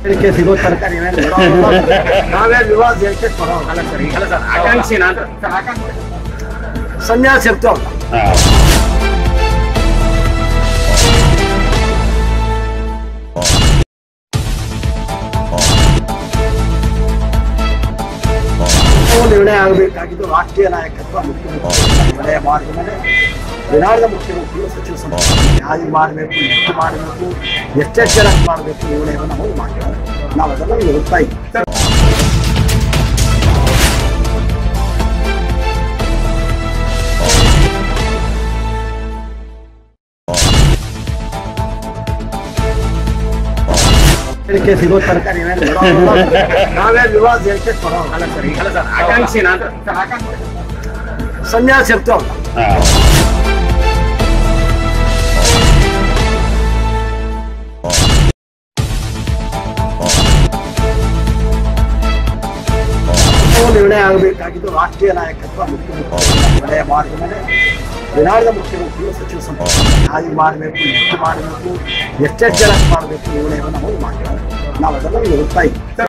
ಹೇಳಿಕೆ ಸಿಗೋ ತನಕ ನೀವೇನು ಬಿಡೋದಿಲ್ಲ. ನಾವೇ ವಿವಾದ ಹೇಳಿಕೆ ಕೊಡೋಲ್ಲ ಅಲ್ಲ ಸರ್ ಈಗಲ್ಲ ಸರ್ ಆಕಾಂಕ್ಷಿ ನಾನು ಸನ್ಯಾಸ ಇರ್ತವಲ್ಲ ನಾವು ನಿರ್ಣಯ ಆಗಬೇಕಾಗಿದ್ದು ರಾಷ್ಟ್ರೀಯ ನಾಯಕತ್ವ ಮುಖ್ಯಮಂತ್ರಿ ನಿರ್ಣಯ ಮಾಡಿದ ಮೇಲೆ ದಿನಾಂಕದ ಮುಖ್ಯಮಂತ್ರಿಗಳು ಸಚಿವ ಸಂಪುಟ ಯಾರಿಗೆ ಮಾಡಬೇಕು ಎಷ್ಟು ಮಾಡಬೇಕು ಎಷ್ಟೆಷ್ಟು ಜನಕ್ಕೆ ಮಾಡಬೇಕು ನಿರ್ಣಯವನ್ನು ನಾವು ಮಾಡ್ತೇವೆ ನಾವು ಅದನ್ನು ವಿರುತ್ತಾ ಇದ್ದೀವಿ ಹೇಳಿಕೆ ಸಿಗೋ ತನಕ ನೀವೇನು ಬಿಡೋದಿಲ್ಲ. ನಾವೇ ವಿವಾದ ಹೇಳಿಕೆ ಕೊಡೋಲ್ಲ ಅಲ್ಲ ಸರ್ ಈಗಲ್ಲ ಸರ್ ಆಕಾಂಕ್ಷಿ ನಾನು ಸನ್ಯಾಸ ಇರ್ತವಲ್ಲ ನಾವು ನಿರ್ಣಯ ಆಗಬೇಕಾಗಿದ್ದು ರಾಷ್ಟ್ರೀಯ ನಾಯಕತ್ವ ಮುಖ್ಯಮಂತ್ರಿ ನಿರ್ಣಯ ಮಾಡಿದ ಮೇಲೆ ದಿನಾಂಕದ ಮುಖ್ಯಮಂತ್ರಿಗಳು ಸಚಿವ ಸಂಪುಟ ಯಾರಿಗೆ ಮಾಡಬೇಕು ಎಷ್ಟು ಮಾಡಬೇಕು ಎಷ್ಟೆಷ್ಟು ಜನಕ್ಕೆ ಮಾಡಬೇಕು ನಿರ್ಣಯವನ್ನು ನಾವು ಮಾಡ್ತೇವೆ ನಾವು ಅದನ್ನು ವಿರುತ್ತಾ ಇದ್ದೀವಿ